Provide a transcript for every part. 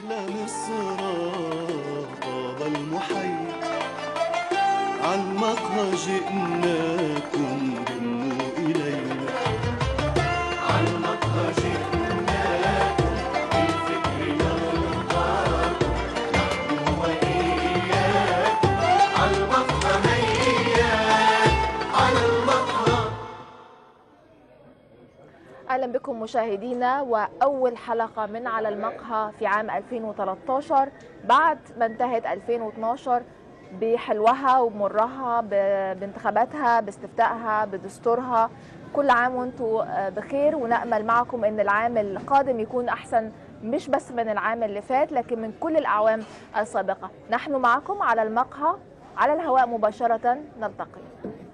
أهل مصر طاب المحيا عالمقهى جئناكم دنوا إلينا عالمقهى جئناكم بالفكر نلقاكم نحن وإياكم عالمقهى هيا على المقهى اهلا بكم مشاهدينا واول حلقه من على المقهى في عام 2013 بعد ما انتهت 2012 بحلوها ومرها ب- بانتخاباتها باستفتائها بدستورها كل عام وانتم بخير ونامل معكم ان العام القادم يكون احسن مش بس من العام اللي فات لكن من كل الاعوام السابقه نحن معكم على المقهى على الهواء مباشره نلتقي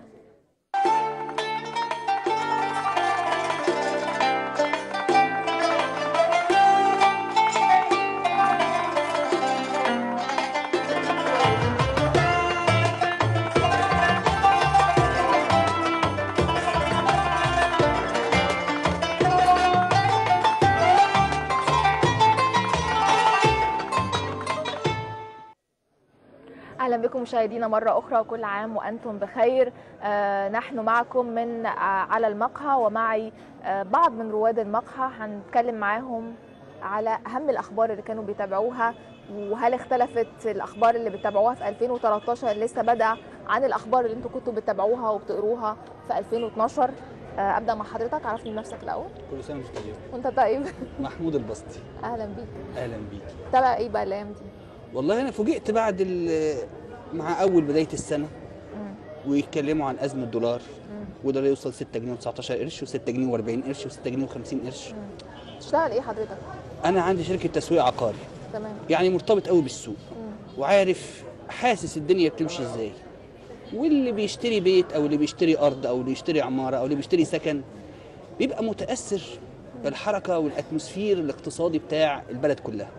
اهلا بكم مشاهدينا مره اخرى وكل عام وانتم بخير آه نحن معكم من آه على المقهى ومعي آه بعض من رواد المقهى هنتكلم معاهم على اهم الاخبار اللي كانوا بيتابعوها وهل اختلفت الاخبار اللي بتتابعوها في 2013 لسه بدا عن الاخبار اللي انتم كنتوا بتتابعوها وبتقروها في 2012 آه ابدا مع حضرتك عرفني نفسك الاول كل سنه وانت طيب وانت طيب محمود البسطي اهلا بيك اهلا بيك تابع ايه بقى الايام دي والله انا فوجئت بعد ال- مع اول بدايه السنه مم. ويتكلموا عن ازمه دولار مم. ودولار يوصل 6 جنيه و19 قرش و6 جنيه و40 قرش و6 جنيه و50 قرش تشتغل ايه حضرتك انا عندي شركه تسويق عقاري تمام يعني مرتبط قوي بالسوق مم. وعارف حاسس الدنيا بتمشي ازاي واللي بيشتري بيت او اللي بيشتري ارض او اللي بيشتري عماره او اللي بيشتري سكن بيبقى متاثر بالحركه والاتموسفير الاقتصادي بتاع البلد كلها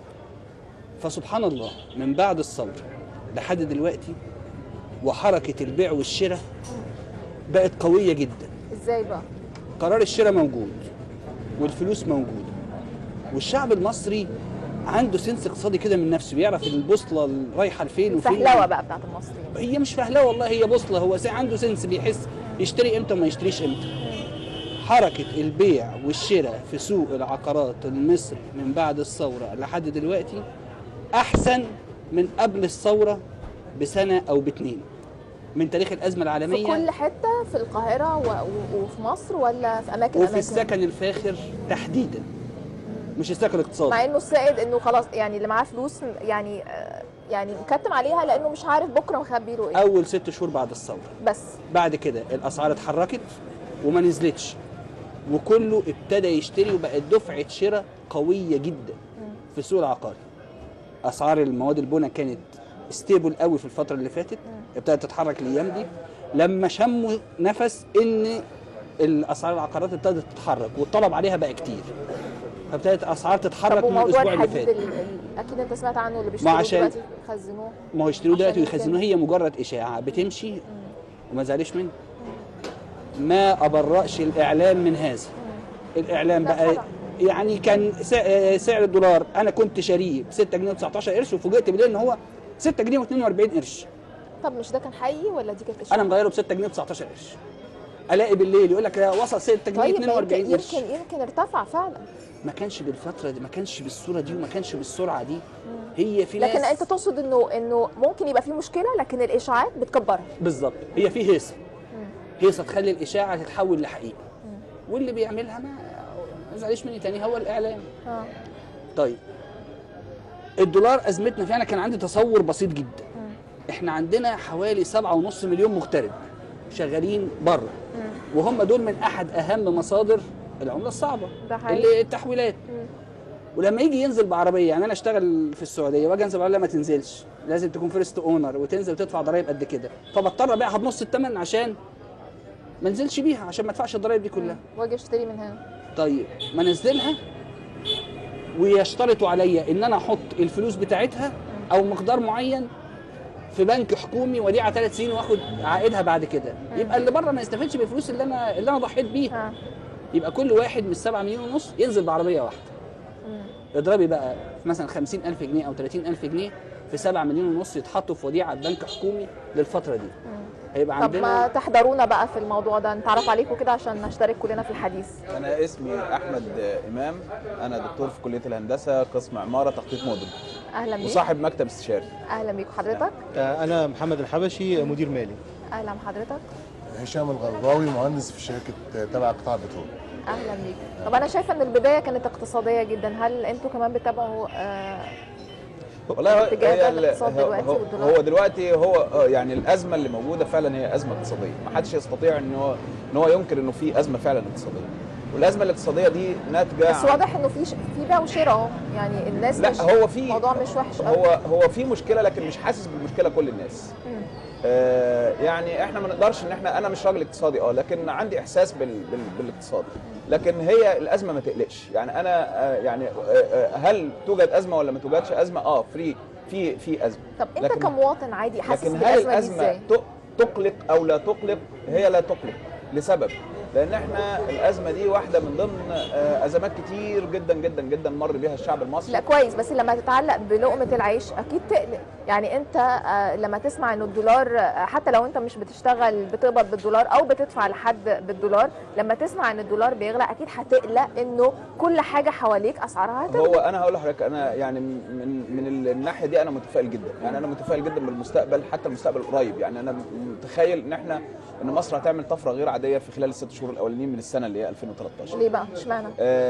فسبحان الله من بعد الثوره لحد دلوقتي وحركه البيع والشراء بقت قويه جدا ازاي بقى قرار الشراء موجود والفلوس موجوده والشعب المصري عنده سنس اقتصادي كده من نفسه بيعرف البوصله رايحه لفين وفين الفهلوه بقى بتاعت المصريين هي مش فهلوه والله هي بوصله هو سي- عنده سنس بيحس يشتري امتى وما يشتريش امتى حركه البيع والشراء في سوق العقارات المصري من بعد الثوره لحد دلوقتي احسن من قبل الثوره بسنه او باتنين من تاريخ الازمه في العالميه كل حته في القاهره و... و... وفي مصر ولا في اماكن وفي اماكن السكن الفاخر تحديدا مش السكن الاقتصادي مع انه السائد انه خلاص يعني اللي معاه فلوس يعني آه، يعني مكتم عليها لانه مش عارف بكره مخبي له ايه اول ست شهور بعد الثوره بس بعد كده الاسعار اتحركت وما نزلتش وكله ابتدى يشتري وبقت دفعه شراء قويه جدا في السوق العقاري اسعار المواد البناء كانت ستيبل قوي في الفتره اللي فاتت ابتدت تتحرك الايام دي لما شموا نفس ان الاسعار العقارات ابتدت تتحرك والطلب عليها بقى كتير فابتدت الاسعار تتحرك طب من وموضوع الاسبوع اللي الحديد فات ال... ال... اكيد انت سمعت عنه اللي بيشتروه عشان- دلوقتي يخزنوه ما هو يشتروا دلوقتي عشان ويخزنوها هي مجرد اشاعه بتمشي وما زعلش منه ما ابرأش الاعلام من هذا الاعلام لا بقى طبعا. يعني كان سع- سعر الدولار انا كنت شاريه ب 6 جنيه و19 قرش وفوجئت بالليل ان هو 6 جنيه و42 قرش طب مش ده كان حقيقي ولا دي كانت اشاعه انا مغيره ب 6 جنيه و19 قرش الاقي بالليل يقول لك وصل 6 جنيه طيب 42 يمكن قرش يمكن يمكن ارتفع فعلا ما كانش بالفتره دي ما كانش بالصوره دي وما كانش بالسرعه دي هي في لكن ناس انت تقصد انه انه ممكن يبقى في مشكله لكن الاشاعات بتكبرها بالظبط هي في هيصه هيصه تخلي الاشاعه تتحول لحقيقه واللي بيعملها ما ما زعلش مني تاني هو الاعلام اه طيب الدولار ازمتنا فيه انا كان عندي تصور بسيط جدا احنا عندنا حوالي سبعة ونص مليون مغترب شغالين بره وهم دول من احد اهم مصادر العمله الصعبه ده حقيقي. اللي التحويلات ولما يجي ينزل بعربيه يعني انا اشتغل في السعوديه واجي انزل بعربيه ما تنزلش لازم تكون فيرست اونر وتنزل وتدفع ضرايب قد كده فبضطر ابيعها بنص الثمن عشان ما انزلش بيها عشان ما ادفعش الضرايب دي كلها واجي اشتري من هنا طيب ما انزلها ويشترطوا عليا ان انا احط الفلوس بتاعتها او مقدار معين في بنك حكومي وديعه ثلاث سنين واخد عائدها بعد كده يبقى اللي بره ما يستفادش بالفلوس اللي انا اللي انا ضحيت بيها اه يبقى كل واحد من السبعة مليون ونص ينزل بعربيه واحده اضربي بقى مثلا 50000 جنيه او 30000 جنيه في 7 مليون ونص يتحطوا في وديعه بنك حكومي للفتره دي هيبقى طب ما عندنا تحضرونا بقى في الموضوع ده نتعرف عليكم كده عشان نشترك كلنا في الحديث انا اسمي احمد امام انا دكتور في كليه الهندسه قسم عماره تخطيط مدن اهلا بيك وصاحب مكتب استشاري اهلا بيك حضرتك آه، أنا محمد الحبشي مدير مالي اهلا بحضرتك هشام الغرباوي مهندس في شركه تبع قطاع البترول اهلا بيك طب انا شايفه ان البدايه كانت اقتصاديه جدا هل انتوا كمان بتتابعوا آه، والله هو- الاتجاه هي ده ال- الاقتصاد هو- دلوقتي هو- والدولار؟ هو دلوقتي هو آه، يعني الازمه اللي موجوده فعلا هي ازمه اقتصاديه ما حدش يستطيع ان هو ان هو ينكر انه في ازمه فعلا اقتصاديه والازمه الاقتصاديه دي ناتجه بس عن- واضح انه في ش- في بيع وشراء اهو يعني الناس لا مش هو في الموضوع مش وحش قوي. هو هو في مشكله لكن مش حاسس بالمشكله كل الناس مم. آه يعني احنا ما نقدرش ان احنا انا مش راجل اقتصادي اه لكن عندي احساس بال بال بالاقتصاد لكن هي الازمه ما تقلقش يعني انا آه يعني آه آه هل توجد ازمه ولا ما توجدش ازمه اه في في في ازمه طب انت لكن- كمواطن عادي حاسس لكن هل بالازمه دي الازمه ازاي؟ ت- تقلق او لا تقلق هي لا تقلق لسبب لان احنا الازمه دي واحده من ضمن آه، ازمات كتير جدا جدا جدا مر بها الشعب المصري لا كويس بس لما تتعلق بلقمه العيش اكيد تقلق يعني انت آه، لما تسمع انه الدولار آه، حتى لو انت مش بتشتغل بتقبض بالدولار او بتدفع لحد بالدولار لما تسمع ان الدولار بيغلى اكيد هتقلق انه كل حاجه حواليك اسعارها هتغلى هو انا هقول لحضرتك انا يعني من من الناحيه دي انا متفائل جدا يعني انا متفائل جدا بالمستقبل حتى المستقبل القريب يعني انا متخيل ان احنا ان مصر هتعمل طفره غير عاديه في خلال الست شهور الاولانيين من السنه اللي هي 2013 ليه بقى اشمعنى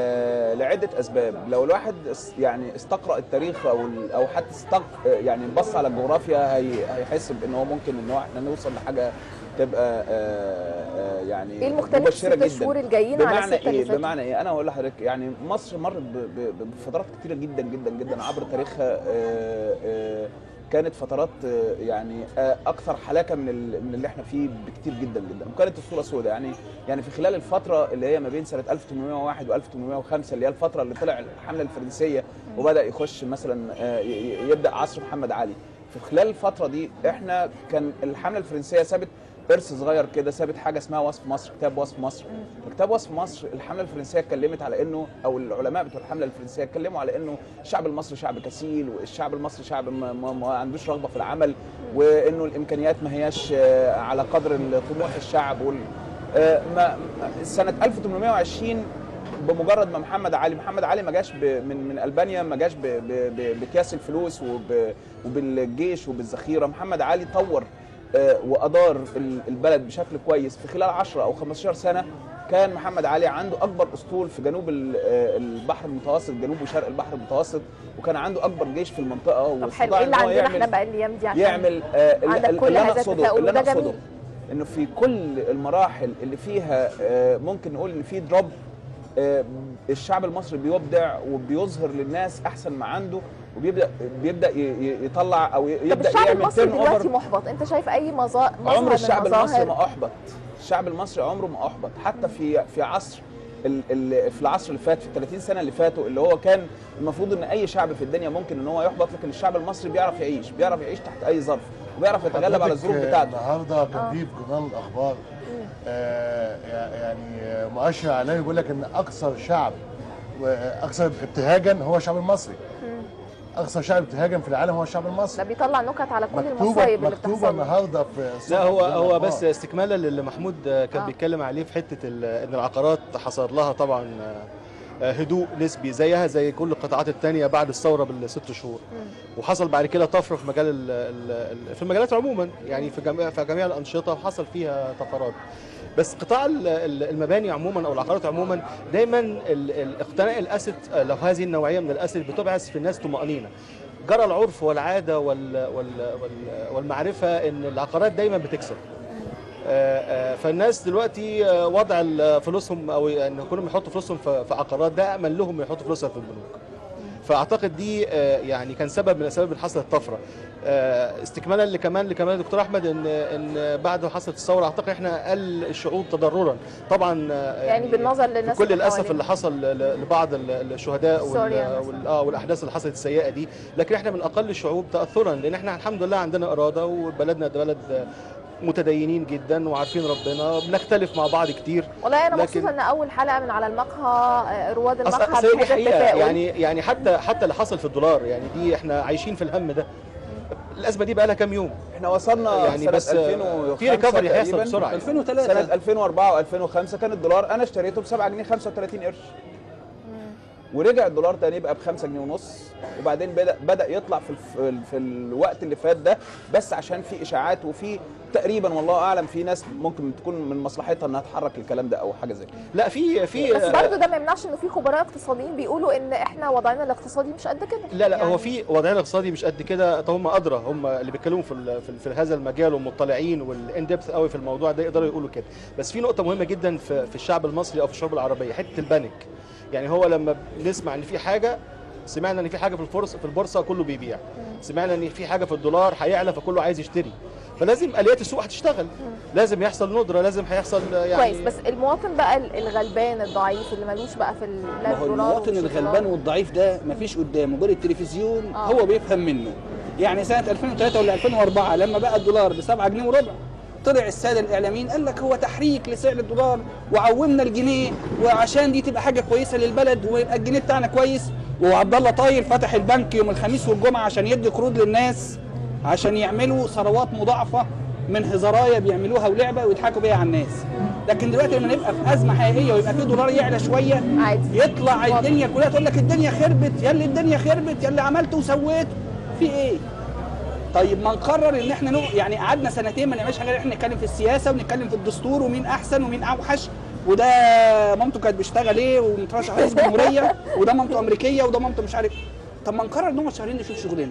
آه لعده اسباب لو الواحد اس- يعني استقرا التاريخ او ال- او حتى استق آه، يعني بص على الجغرافيا هي هيحس بان هو ممكن ان هو احنا نوصل لحاجه تبقى آه آه يعني ايه المختلف مبشره في جدا الست شهور الجايين على بمعنى الستة اللي ايه فاتوا؟ بمعنى ايه انا هقول لحضرتك يعني مصر مرت ب- ب- بفترات كتيره جدا جدا جدا عبر تاريخها آه، آه، كانت فترات آه، يعني آه، اكثر حلاكه من ال- من اللي احنا فيه بكتير جدا جدا وكانت الصوره سوداء يعني يعني في خلال الفتره اللي هي ما بين سنه 1801 و1805 اللي هي الفتره اللي طلع الحمله الفرنسيه وبدا يخش مثلا آه، ي- ي- يبدا عصر محمد علي في خلال الفتره دي احنا كان الحمله الفرنسيه سابت ارث صغير كده سابت حاجه اسمها وصف مصر كتاب وصف مصر كتاب وصف مصر الحمله الفرنسيه اتكلمت على انه او العلماء بتوع الحمله الفرنسيه اتكلموا على انه الشعب المصري شعب كسيل والشعب المصري شعب ما, ما, ما عندوش رغبه في العمل وانه الامكانيات ما هياش آه، على قدر طموح الشعب وال آه، ما سنه 1820 بمجرد ما محمد علي محمد علي ما جاش ب- من من البانيا ما جاش ب- ب- ب- بكاس الفلوس وب- وبالجيش وبالذخيره محمد علي طور آه، وادار ال- البلد بشكل كويس في خلال 10 او 15 سنه كان محمد علي عنده اكبر اسطول في جنوب ال- آه، البحر المتوسط جنوب وشرق البحر المتوسط وكان عنده اكبر جيش في المنطقه طب حلو واستطاع ايه ان اللي هو عندنا احنا يعمل بقى الايام دي عشان يعمل آه اللي, عندك كل اللي انا هذا اقصده التفاؤل اللي انا وده اقصده جميل. انه في كل المراحل اللي فيها آه ممكن نقول ان في دروب آه الشعب المصري بيبدع وبيظهر للناس احسن ما عنده وبيبدا بيبدا ي- ي- يطلع او طب يبدا الشعب يعمل المصري turn دلوقتي over. محبط انت شايف اي مظا- مظهر عمر من الشعب المصري مظاهر ما احبط الشعب المصري عمره ما احبط حتى في في عصر ال- ال- في العصر اللي فات في ال 30 سنه اللي فاتوا اللي هو كان المفروض ان اي شعب في الدنيا ممكن ان هو يحبط لكن الشعب المصري بيعرف يعيش بيعرف يعيش تحت اي ظرف وبيعرف يتغلب على الظروف حضرتك بتاعته النهارده كان في في جورنال الاخبار آه يعني آه، مؤشر اعلامي بيقول لك ان اكثر شعب واكثر ابتهاجا هو الشعب المصري اكثر شعب ابتهاجا في العالم هو الشعب ده المصري بيطلع نكت على كل مكتوبه المصايب اللي مكتوبه بتحصل النهارده في لا صحف هو جورنال هو الأخبار. بس استكمالا للي محمود آه، كان آه. بيتكلم عليه في حته ال- ان العقارات حصل لها طبعا آه، آه، هدوء نسبي زيها زي كل القطاعات التانية بعد الثوره بالست شهور وحصل بعد كده طفره في مجال ال ال في المجالات عموما يعني في جميع في جميع الانشطه حصل فيها طفرات بس قطاع ال- ال- المباني عموما او العقارات عموما دايما ال- ال- اقتناء الاسد آه، لو هذه النوعيه من الاسد بتبعث في الناس طمانينه جرى العرف والعاده وال وال وال والمعرفه ان العقارات دايما بتكسب آه، آه، فالناس دلوقتي آه، وضع ال- فلوسهم او ان كلهم يحطوا فلوسهم في في عقارات ده امن لهم يحطوا فلوسها في البنوك فاعتقد دي آه، يعني كان سبب من الاسباب اللي حصلت الطفره آه، استكمالا لكمان لكمان دكتور احمد ان ان بعد ما حصلت الثوره اعتقد احنا اقل الشعوب تضررا طبعا آه، يعني بالنظر للناس بكل اللي الاسف حوالينا. اللي حصل ل- لبعض ال- الشهداء سوريا وال- مثلاً. وال- اه والاحداث اللي حصلت السيئه دي لكن احنا من اقل الشعوب تاثرا لان احنا الحمد لله عندنا اراده وبلدنا ده بلد متدينين جدا وعارفين ربنا بنختلف مع بعض كتير والله انا لكن- مبسوطه ان اول حلقه من على المقهى آه، رواد اصل المقهى أصل دي بهذا حقيقه التفاؤل يعني يعني حتى حتى اللي حصل في الدولار يعني دي احنا عايشين في الهم ده الازمه دي بقى لها كام يوم احنا وصلنا يعني سنه بس 2005 في ريكفري هيحصل تقريباً. بسرعه يعني. 2003 سنه 2004 و2005 كان الدولار انا اشتريته ب 7 جنيه 35 قرش ورجع الدولار تاني يبقى ب 5 جنيه ونص وبعدين بدا بدا يطلع في الف... في الوقت اللي فات ده بس عشان في اشاعات وفي تقريبا والله اعلم في ناس ممكن تكون من مصلحتها انها تحرك الكلام ده او حاجه زي كده لا في في بس برضه ده ما يمنعش انه في خبراء اقتصاديين بيقولوا ان احنا وضعنا الاقتصادي مش قد كده لا لا يعني هو في وضعنا الاقتصادي مش قد كده طب هم ادرى هم اللي بيتكلموا في ال- في, ال- في هذا المجال ومطلعين والان ديبث قوي في الموضوع ده يقدروا يقولوا كده بس في نقطه مهمه جدا في, في الشعب المصري او في الشعوب العربيه حته البنك يعني هو لما بنسمع ان في حاجه سمعنا ان في حاجه في الفرص في البورصه كله بيبيع سمعنا ان في حاجه في الدولار هيعلى فكله عايز يشتري فلازم اليات السوق هتشتغل لازم يحصل ندره لازم هيحصل يعني كويس بس المواطن بقى الغلبان الضعيف اللي ملوش بقى في ال- لا ما هو الدولار المواطن ومش الغلبان الدولار. والضعيف ده مفيش قدامه غير التلفزيون آه. هو بيفهم منه يعني سنه 2003 ولا 2004 لما بقى الدولار ب 7 جنيه وربع طلع الساده الاعلاميين قال لك هو تحريك لسعر الدولار وعومنا الجنيه وعشان دي تبقى حاجه كويسه للبلد ويبقى الجنيه بتاعنا كويس وعبد الله طاير فتح البنك يوم الخميس والجمعه عشان يدي قروض للناس عشان يعملوا ثروات مضاعفه من هزرايا بيعملوها ولعبه ويضحكوا بيها على الناس لكن دلوقتي لما نبقى في ازمه حقيقيه ويبقى في دولار يعلى شويه عادي يطلع الدنيا كلها تقول لك الدنيا خربت يا اللي الدنيا خربت يا اللي عملت وسويت في ايه طيب ما نقرر ان احنا نق... يعني قعدنا سنتين ما نعملش حاجه غير احنا نتكلم في السياسه ونتكلم في الدستور ومين احسن ومين اوحش وده مامته كانت بيشتغل ايه ومترشح رئيس جمهوريه وده مامته امريكيه وده مامته مش عارف طب ما نقرر نقعد شهرين نشوف شغلنا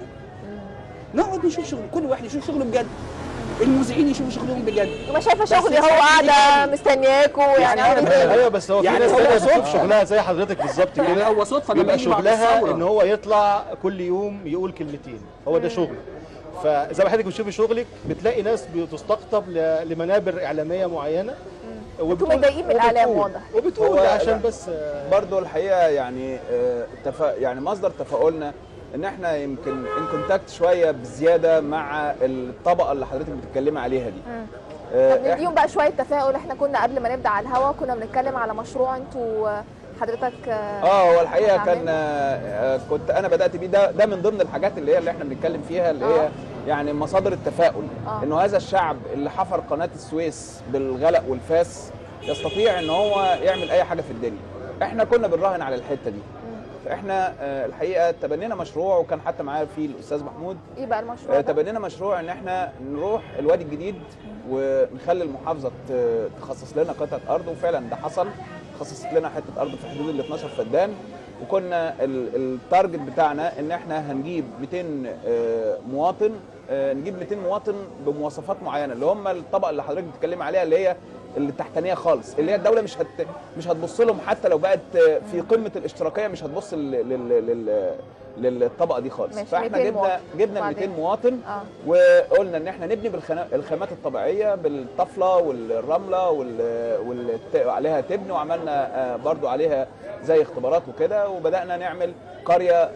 نقعد نشوف شغل كل واحد يشوف شغله بجد المذيعين يشوفوا شغلهم بجد ما شايفه بس شغلي هو ساعات قاعده بيجي- مستنياكوا يعني يعني اعمل أنا- ايه ايوه بس هو في يعني ناس هو تانية صدفة. في شغلها زي حضرتك بالظبط يعني كده هو صدفه لما بيبقى يجي بعد شغلها الثورة. ان هو يطلع كل يوم يقول كلمتين هو ده شغله فزي ما حضرتك بتشوفي شغلك بتلاقي ناس بتستقطب ل- لمنابر اعلاميه معينه انتوا متضايقين من الإعلام واضح. وبتقول هو- عشان بس آه، برضو الحقيقه يعني آه، تفا يعني مصدر تفاؤلنا ان احنا يمكن ان كونتاكت شويه بزياده مع الطبقه اللي حضرتك بتتكلمي عليها دي آه، طب نديهم بقى شويه تفاؤل احنا كنا قبل ما نبدا على الهوا كنا بنتكلم على مشروع انتوا آه، حضرتك اه هو الحقيقه هتعمله؟ كان آه، كنت انا بدات بيه ده ده من ضمن الحاجات اللي هي اللي احنا بنتكلم فيها اللي آه. هي يعني مصادر التفاؤل آه. انه هذا الشعب اللي حفر قناه السويس بالغلق والفاس يستطيع ان هو يعمل اي حاجه في الدنيا احنا كنا بنراهن على الحته دي فاحنا آه، الحقيقه تبنينا مشروع وكان حتى معايا فيه الاستاذ محمود ايه بقى المشروع آه، ده؟ تبنينا مشروع ان احنا نروح الوادي الجديد ونخلي المحافظه ت- تخصص لنا قطعه ارض وفعلا ده حصل خصصت لنا حته ارض في حدود ال 12 فدان وكنا ال- التارجت بتاعنا ان احنا هنجيب 200 آه، مواطن آه، نجيب 200 مواطن بمواصفات معينه اللي هم الطبقه اللي حضرتك بتتكلمي عليها اللي هي اللي التحتانيه خالص اللي هي الدوله مش هت مش هتبص لهم حتى لو بقت آه، في قمه الاشتراكيه مش هتبص لل... لل... لل... للطبقه دي خالص ماشي، فاحنا 200 جبنا مواطن. جبنا ال وبعدين؟ 200 مواطن اه وقلنا ان احنا نبني بالخامات الطبيعيه بالطفله والرمله وال- والت- عليها تبن وعملنا آه، برضو عليها زي اختبارات وكده وبدانا نعمل قريه آه،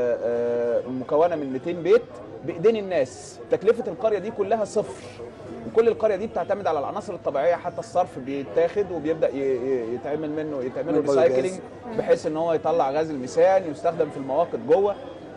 آه، مكونه من 200 بيت بايدين الناس تكلفه القريه دي كلها صفر وكل القريه دي بتعتمد على العناصر الطبيعيه حتى الصرف بيتاخد وبيبدا ي- ي- يتعمل منه يتعمل له من البيوجاز. ريسايكلينج بحيث ان هو يطلع غاز الميثان يستخدم في المواقد جوه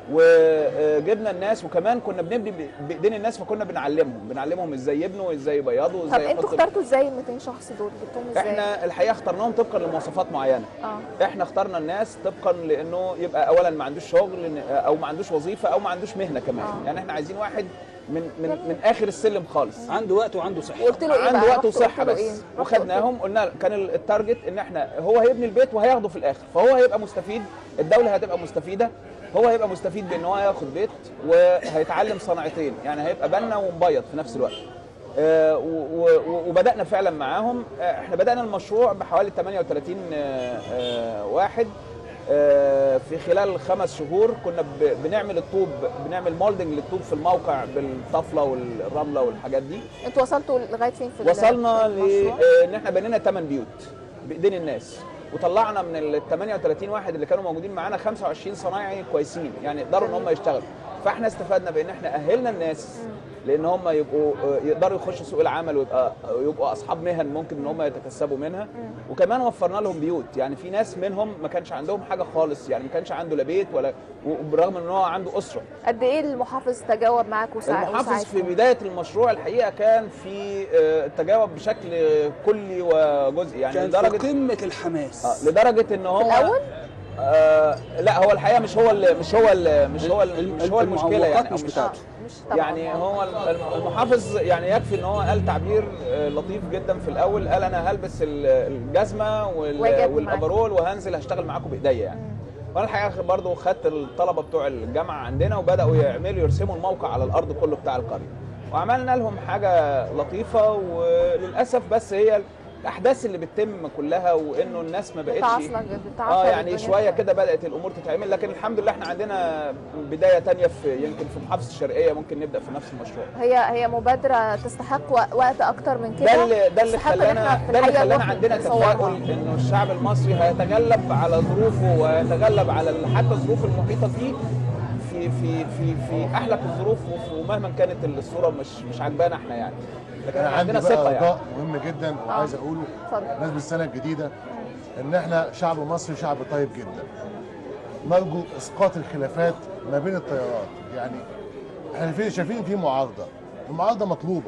وجبنا الناس وكمان كنا بنبني ب- بايدين الناس فكنا بنعلمهم بنعلمهم ازاي يبنوا ازاي يبيضوا طب ازاي انتوا اخترتوا ازاي ال 200 شخص دول جبتوهم ازاي؟ احنا الحقيقه اخترناهم طبقا لمواصفات معينه اه احنا اخترنا الناس طبقا لانه يبقى اولا ما عندوش شغل او ما عندوش وظيفه او ما عندوش مهنه كمان آه. يعني احنا عايزين واحد من من من اخر السلم خالص عنده وقت وعنده صحه وقلت له ايه عنده بقى؟ وقت رحت قلت وصحه له بس إيه؟ رحت قلت له- وخدناهم قلنا كان ال- التارجت ان احنا هو هيبني البيت وهياخده في الاخر فهو هيبقى مستفيد الدوله هتبقى مستفيده هو هيبقى مستفيد بان هو هياخد بيت وهيتعلم صناعتين يعني هيبقى بنا ومبيض في نفس الوقت آه، و- و- وبدانا فعلا معاهم آه، احنا بدانا المشروع بحوالي 38 آه، آه، واحد آه، في خلال خمس شهور كنا ب- بنعمل الطوب بنعمل مولدنج للطوب في الموقع بالطفله والرمله والحاجات دي انتوا وصلتوا لغايه فين في ال- وصلنا في المشروع؟ لان احنا بنينا 8 بيوت بايدين الناس وطلعنا من ال 38 واحد اللي كانوا موجودين معانا 25 صنايعي كويسين يعني يقدروا ان هم يشتغلوا فاحنا استفدنا بان احنا اهلنا الناس لان هم يبقوا آه، يقدروا يخشوا سوق العمل ويبقى يبقوا اصحاب مهن ممكن ان هم يتكسبوا منها وكمان وفرنا لهم بيوت يعني في ناس منهم ما كانش عندهم حاجه خالص يعني ما كانش عنده لا بيت ولا وبرغم ان هو عنده اسره قد ايه المحافظ تجاوب معاك وساع- المحافظ في وساعدكم؟ بدايه المشروع الحقيقه كان في آه، تجاوب بشكل كلي وجزئي يعني كان في لدرجه قمه الحماس آه، لدرجه ان هو في الأول؟ آه لا هو الحقيقه مش هو ال مش هو ال مش هو ال مش هو المشكله المعوقات يعني أو مش مش بتاعته. مش طبعا يعني هو الم- المحافظ يعني يكفي ان هو قال تعبير آه، لطيف جدا في الاول قال انا هلبس ال- الجزمه وال- وأجي والافرول وهنزل هشتغل معاكم بايديا يعني وانا الحقيقه برضه خدت الطلبه بتوع الجامعه عندنا وبداوا يعملوا يرسموا الموقع على الارض كله بتاع القريه وعملنا لهم حاجه لطيفه وللاسف بس هي الاحداث اللي بتتم كلها وانه الناس ما بقتش بتعصلك بتعطل اه يعني الدنيا شويه كده بدات الامور تتعمل لكن الحمد لله احنا عندنا بدايه تانية في يمكن في محافظه الشرقيه ممكن نبدا في نفس المشروع هي هي مبادره تستحق و- وقت اكتر من كده ده اللي ده اللي تستحق إن خلانا إحنا في ده اللي الحقيقة خلانا نروح عندنا نصورها. تفاؤل انه الشعب المصري هيتغلب على ظروفه ويتغلب على ال- حتى الظروف المحيطه فيه في في في في احلك الظروف وف- ومهما كانت الصوره مش مش عاجبانا احنا يعني لكن انا احنا عندي عندنا بقى ثقه يعني رجاء مهم جدا وعايز اقوله اتفضل. بالنسبه للسنه الجديده ان احنا شعب مصري شعب طيب جدا نرجو اسقاط الخلافات ما بين التيارات يعني احنا في- شايفين في معارضه المعارضه مطلوبه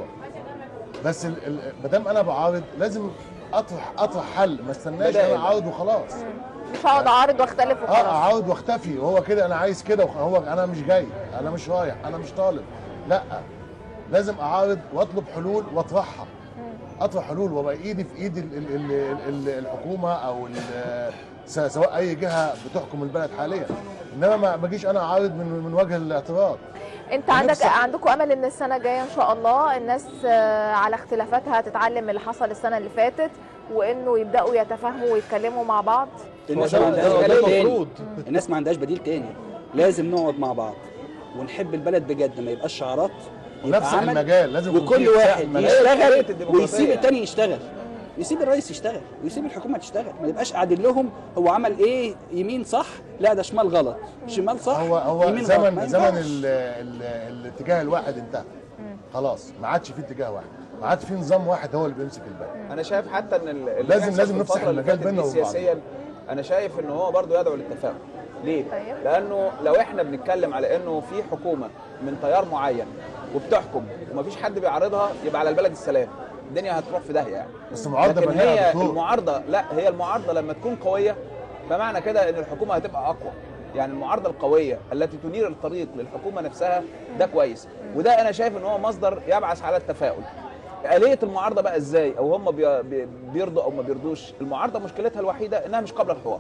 بس ما دام انا بعارض لازم اطرح اطرح حل ما استناش بدائل. انا اعارض وخلاص مش هقعد اعارض واختلف اه وخلاص اعارض واختفي وهو كده انا عايز كده وخ- هو انا مش جاي انا مش رايح انا مش طالب لا لازم اعارض واطلب حلول واطرحها اطرح حلول وابقى ايدي في ايد ال ال ال ال الحكومه او ال- س- سواء اي جهه بتحكم البلد حاليا انما ما بجيش انا اعارض من من وجه الاعتراض انت عندك نفسي- عندكم امل ان السنه الجايه ان شاء الله الناس آه، على اختلافاتها تتعلم من اللي حصل السنه اللي فاتت وانه يبداوا يتفاهموا ويتكلموا مع بعض الناس ده- ما عندهاش ده- ده بديل تاني المفروض. الناس ما عندهاش بديل تاني لازم نقعد مع بعض ونحب البلد بجد ما يبقاش شعارات يبقى ونفس عمل المجال لازم يكون وكل في واحد مساحة مجال. هي يشتغل الديمقراطية ويسيب يعني. التاني يشتغل يسيب الرئيس يشتغل ويسيب الحكومه تشتغل ما نبقاش قاعدين لهم هو عمل ايه يمين صح لا ده شمال غلط شمال صح هو هو يمين غلط. ما زمن زمن ينفعش. ال ال الاتجاه الواحد انتهى خلاص ما عادش في اتجاه واحد ما عادش في نظام واحد هو اللي بيمسك البلد انا شايف حتى ان ال- اللي لازم- بيحصل لازم في نفسح الفترة اللي المجال فاتت بيننا دي وبين بعض. سياسيا انا شايف ان هو برضه يدعو للتفاهم ليه؟ طيب. لانه لو احنا بنتكلم على انه في حكومه من تيار معين وبتحكم ومفيش حد بيعارضها يبقى على البلد السلام الدنيا هتروح في داهيه يعني بس معارضه لكن بناءه يا هي دكتور المعارضه لا هي المعارضه لما تكون قويه فمعنى كده ان الحكومه هتبقى اقوى يعني المعارضه القويه التي تنير الطريق للحكومه نفسها ده كويس وده انا شايف ان هو مصدر يبعث على التفاؤل آلية المعارضة بقى ازاي او هم بي- بي- بيرضوا او ما بيرضوش المعارضة مشكلتها الوحيدة انها مش قابلة للحوار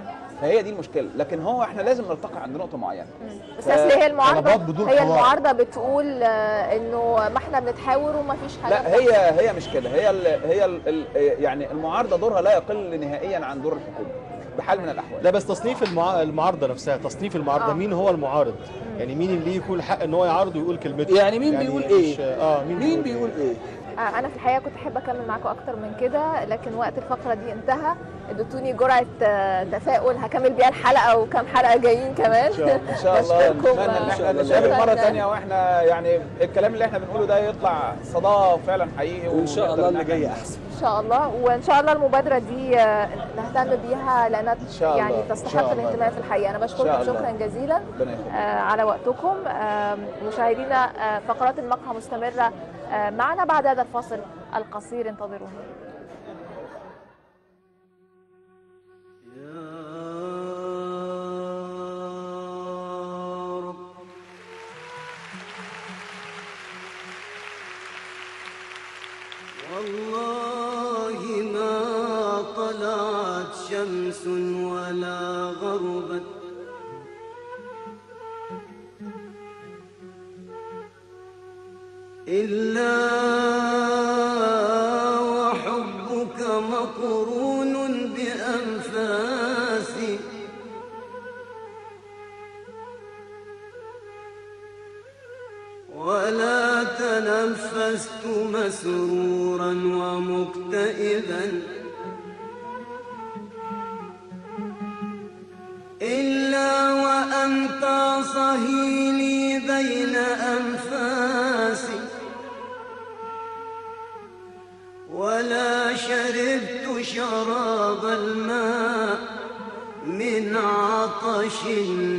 فهي دي المشكلة لكن هو احنا لازم نرتقي عند نقطة معينة بس اصل هي المعارضه طلبات بدون هي حوار. المعارضه بتقول آه، انه ما احنا بنتحاور وما فيش حاجه لا هي هي مش كده هي ال هي ال يعني المعارضة دورها لا يقل نهائيا عن دور الحكومة بحال من الاحوال لا بس تصنيف المع... المعارضه نفسها تصنيف المعارضه آه. مين هو المعارض يعني مين اللي يكون الحق ان هو يعارض ويقول كلمته يعني مين بيقول ايه؟ مش- اه مين, مين بيقول ايه آه، انا في الحقيقه كنت احب اكمل معاكم اكتر من كده لكن وقت الفقره دي انتهى اديتوني جرعه آه، تفاؤل هكمل بيها الحلقه وكم حلقه جايين كمان ان شاء الله بشكركم، نتمنى ان آه، احنا الله. نتقابل مره شكراً. ثانيه واحنا يعني الكلام اللي احنا بنقوله ده يطلع صداه فعلا حقيقي وان شاء ونقدر الله إن اللي إحنا جاي احسن ان شاء الله وان شاء الله المبادره دي آه، نهتم بيها لانها شاء يعني الله. إن تستحق شاء الله. الانتباه في الحقيقه انا شاء بشكركم الله. شكرا جزيلا ربنا يخليك آه، على وقتكم آه، مشاهدينا آه، فقرات المقهى مستمره آه، معنا بعد هذا الفاصل القصير انتظرونا يا رب والله ما طلعت شمس ولا غربت إلا وحبك مقرون بأنفاسي ولا تنفست مسرورا ومكتئبا إلا وأنت صهيلي بين أنفاسي شراب الماء من عطش